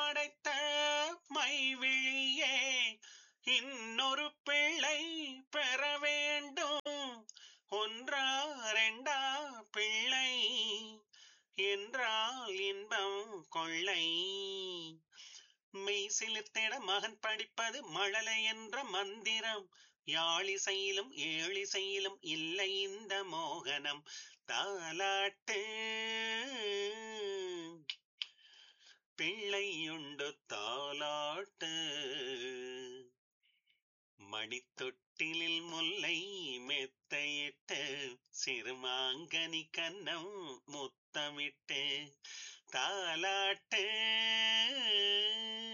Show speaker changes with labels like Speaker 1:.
Speaker 1: படைத்த மைவிழியே இன்னொரு பிள்ளை பெற வேண்டும் ஒன்றா ரெண்டா பிள்ளை என்றால் இன்பம் கொள்ளை மெய் சிலிர்த்திட மகன் படிப்பது மழலை என்ற மந்திரம் யாழிசையிலும் ஏழிசையிலும் இல்லை இந்த மோகனம் தாலாட்டு பிள்ளையுண்டு தாலாட்டு மடித்தொட்டிலில் முல்லை மெத்தையிட்டு சிறுமாங்கனி கன்னம் முத்தமிட்டு தாலாட்டு